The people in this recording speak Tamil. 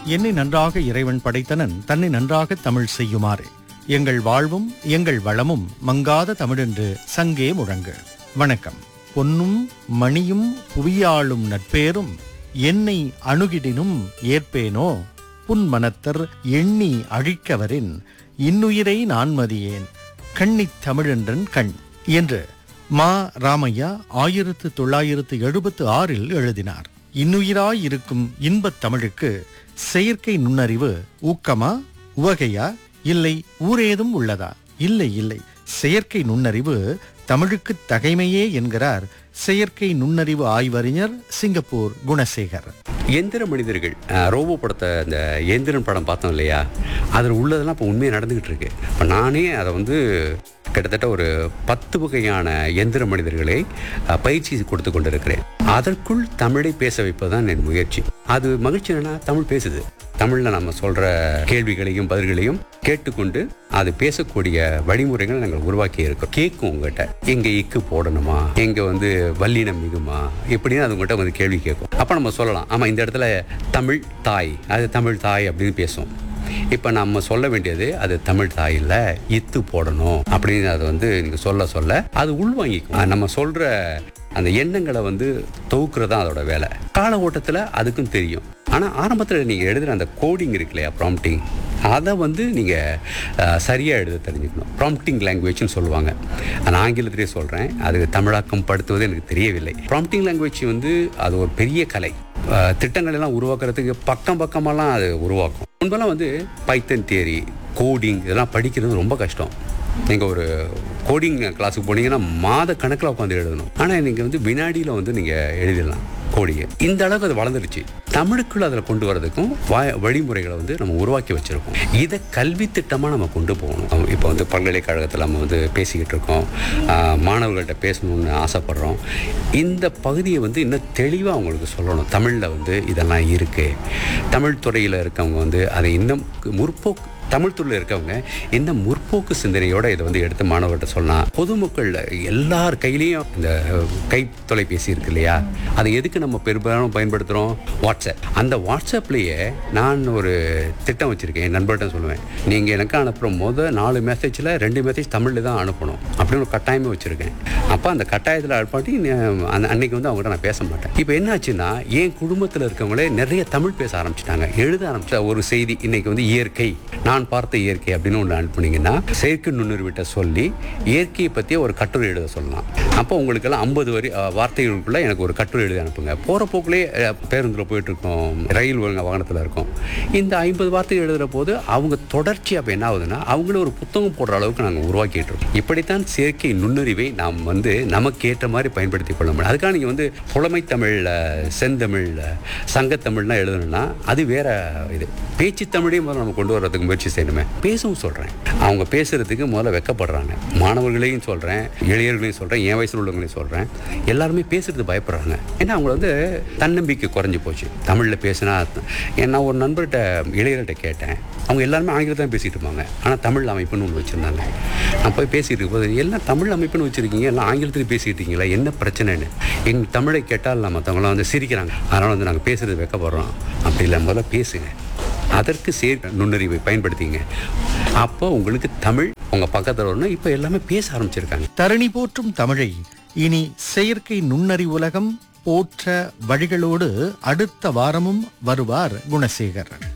என்னை நன்றாக இறைவன் படைத்தனன் தன்னை நன்றாக தமிழ் செய்யுமாறு எங்கள் வாழ்வும் எங்கள் வளமும் மங்காத தமிழென்று சங்கே முழங்கு வணக்கம் பொன்னும் மணியும் புவியாளும் நட்பேரும் என்னை அணுகிடினும் ஏற்பேனோ புன்மனத்தர் எண்ணி அழிக்கவரின் இன்னுயிரை நான் மதியேன் கண்ணித் தமிழென்றன் கண் என்று மா ராமையா ஆயிரத்து தொள்ளாயிரத்து எழுபத்து ஆறில் எழுதினார் இன்னுயிராய் இருக்கும் இன்பத் தமிழுக்கு செயற்கை நுண்ணறிவு ஊக்கமா உவகையா இல்லை ஊரேதும் உள்ளதா இல்லை இல்லை செயற்கை நுண்ணறிவு தமிழுக்கு தகைமையே என்கிறார் செயற்கை நுண்ணறிவு ஆய்வறிஞர் சிங்கப்பூர் குணசேகர் எந்திர மனிதர்கள் அஹ், ரோபோ படத்தை இந்த எந்திரன் படம் பார்த்தோம் இல்லையா அதில் உள்ளதெல்லாம் இப்போ உண்மையாக நடந்துக்கிட்டு இருக்கு இப்போ நானே அதை வந்து கிட்டத்தட்ட ஒரு பத்து வகையான எந்திர மனிதர்களை அஹ், பயிற்சி கொடுத்து கொண்டிருக்கிறேன் அதற்குள் தமிழை பேச வைப்பதுதான் என் முயற்சி அது மகிழ்ச்சி என்னன்னா தமிழ் பேசுது தமிழில் நம்ம சொல்கிற கேள்விகளையும் பதில்களையும் கேட்டுக்கொண்டு அது பேசக்கூடிய வழிமுறைகளை நாங்கள் உருவாக்கி இருக்கோம் கேட்கும் உங்ககிட்ட எங்க இக்கு போடணுமா எங்க வந்து வல்லினம் மிகுமா இப்படின்னு அது உங்ககிட்ட வந்து கேள்வி கேட்கும் அப்போ நம்ம சொல்லலாம் ஆமாம் இந்த இடத்துல தமிழ் தாய் அது தமிழ் தாய் அப்படின்னு பேசும் இப்போ நம்ம சொல்ல வேண்டியது அது தமிழ் தாய் இல்லை இத்து போடணும் அப்படின்னு அது வந்து நீங்கள் சொல்ல சொல்ல அது உள்வாங்கிக்கும் அஹ் நம்ம சொல்கிற அந்த எண்ணங்களை வந்து தொகுக்கிறது தான் அதோட வேலை கால ஓட்டத்தில் அதுக்கும் தெரியும் ஆனால் ஆரம்பத்தில் நீங்கள் எழுதுகிற அந்த கோடிங் இருக்கு இல்லையா ப்ராம்ப்டிங் அதை வந்து நீங்கள் சரியாக எழுத தெரிஞ்சுக்கணும் ப்ராம்ப்டிங் லாங்குவேஜ்னு சொல்லுவாங்க நான் ஆங்கிலத்திலே சொல்கிறேன் அது தமிழாக்கம் படுத்துவது எனக்கு தெரியவில்லை ப்ராம்ப்டிங் லாங்குவேஜ் வந்து அது ஒரு பெரிய கலை அஹ், திட்டங்கள் எல்லாம் உருவாக்குறதுக்கு பக்கம் பக்கமெல்லாம் அது உருவாக்கும் முன்பெல்லாம் வந்து பைத்தன் தியரி கோடிங் இதெல்லாம் படிக்கிறது ரொம்ப கஷ்டம் நீங்கள் ஒரு கோடிங் கிளாஸுக்கு போனீங்கன்னா மாத கணக்கில் உட்காந்து எழுதணும் ஆனால் நீங்கள் வந்து வினாடியில் வந்து நீங்கள் எழுதிடலாம் கோடியை இந்த அளவுக்கு அது வளர்ந்துருச்சு தமிழுக்குள்ள அதில் கொண்டு வரதுக்கும் வா- வழிமுறைகளை வந்து நம்ம உருவாக்கி வச்சிருக்கோம் இதை கல்வி திட்டமாக நம்ம கொண்டு போகணும் இப்போ வந்து பல்கலைக்கழகத்தில் நம்ம வந்து பேசிக்கிட்டு இருக்கோம் ஆஹ், மாணவர்கள்ட்ட பேசணும்னு ஆசைப்படுறோம் இந்த பகுதியை வந்து இன்னும் தெளிவாக அவங்களுக்கு சொல்லணும் தமிழில் வந்து இதெல்லாம் இருக்குது தமிழ் துறையில் இருக்கவங்க வந்து அதை இன்னும் முற்போக்கு தமிழ் துறையில் இருக்கவங்க இந்த முற்போக்கு சிந்தனையோட இதை வந்து எடுத்து மாணவர்கிட்ட சொல்லலாம் பொதுமக்கள் எல்லார் கையிலையும் இந்த கை தொலைபேசி இருக்கு இல்லையா அதை எதுக்கு நம்ம பெரும்பாலும் பயன்படுத்துகிறோம் வாட்ஸ்அப் அந்த வாட்ஸ்அப்லேயே நான் ஒரு திட்டம் வச்சுருக்கேன் என் நண்பர்கிட்ட சொல்லுவேன் நீங்கள் எனக்கு அனுப்புகிற முத நாலு மெசேஜில் ரெண்டு மெசேஜ் தமிழில் தான் அனுப்பணும் அப்படின்னு ஒரு கட்டாயமே வச்சுருக்கேன் அப்போ அந்த கட்டாயத்தில் அனுப்பாட்டி ந- அந்த அன்னைக்கு வந்து அவங்ககிட்ட நான் பேச மாட்டேன் இப்போ என்னாச்சுன்னா என் குடும்பத்தில் இருக்கவங்களே நிறைய தமிழ் பேச ஆரம்பிச்சிட்டாங்க எழுத ஆரம்பிச்ச ஒரு செய்தி இன்னைக்கு வந்து இயற்கை நான் பார்த்த இயற்கை அப்படின்னு ஒன்று அனுப்புனீங்கன்னா செயற்கை நுண்ணுருவிட்ட சொல்லி இயற்கையை பற்றி ஒரு கட்டுரை எழுத சொல்லலாம் அப்போ உங்களுக்கெல்லாம் ஐம்பது வரி அஹ், வார்த்தைகளுக்குள்ள எனக்கு ஒரு கட்டுரை எழுதி அனுப்புங்க போகிற போக்குலே பேருந்தில் போயிட்டு இருக்கோம் ரயில் ஒழுங்க வாகனத்தில் இருக்கோம் இந்த ஐம்பது வார்த்தை எழுதுகிற போது அவங்க தொடர்ச்சி அப்போ என்ன ஆகுதுன்னா அவங்கள ஒரு புத்தகம் போடுற அளவுக்கு நாங்கள் உருவாக்கிட்டு இருக்கோம் இப்படித்தான் செயற்கை நுண்ணறிவை நாம் வந்து நமக்கு ஏற்ற மாதிரி பயன்படுத்தி கொள்ள முடியும் அதுக்காக நீங்கள் வந்து புலமை தமிழில் செந்தமிழில் சங்கத்தமிழ்லாம் எழுதணும்னா அது வேற இது பேச்சு தமிழையும் முதல்ல நம்ம கொண்டு வர்றதுக்கு முயற்சி செய்யணுமே பேசவும் சொல்கிறேன் அவங்க பேசுறதுக்கு முதல்ல வெக்கப்படுறாங்க மாணவர்களையும் சொல்கிறேன் இளைஞர்களையும் சொல்கிறேன் என் வயசில் உள்ளவங்களையும் சொல்கிறேன் எல்லாருமே பேசுறது பயப்படுறாங்க ஏன்னா அவங்க வந்து தன்னம்பிக்கை குறைஞ்சி போச்சு தமிழில் பேசினா ஏன் நான் ஒரு நண்பர்கிட்ட இளைஞர்கிட்ட கேட்டேன் அவங்க எல்லாருமே ஆங்கிலத்தில் தான் பேசிகிட்டு இருப்பாங்க ஆனால் தமிழ் அமைப்புன்னு ஒன்று வச்சுருந்தாங்க நான் போய் பேசிகிட்டு இருக்கும்போது எல்லாம் தமிழ் அமைப்புன்னு வச்சுருக்கீங்க எல்லாம் ஆங்கிலத்தில் பேசிகிட்டு இருக்கீங்களா என்ன பிரச்சனைன்னு எங்கள் தமிழை கேட்டால் நம்ம மற்றவங்களாம் வந்து சிரிக்கிறாங்க அதனால் வந்து நாங்கள் பேசுறது வெக்கப்படுறோம் அப்படி இல்லை முதல்ல பேசுங்க அதற்கு சேர் நுண்ணறிவை பயன்படுத்திங்க அப்போ உங்களுக்கு தமிழ் உங்கள் பக்கத்தில் வரணும் இப்போ எல்லாமே பேச ஆரம்பிச்சிருக்காங்க தரணி போற்றும் தமிழை இனி செயற்கை நுண்ணறிவுலகம் போற்ற வழிகளோடு அடுத்த வாரமும் வருவார் குணசேகர்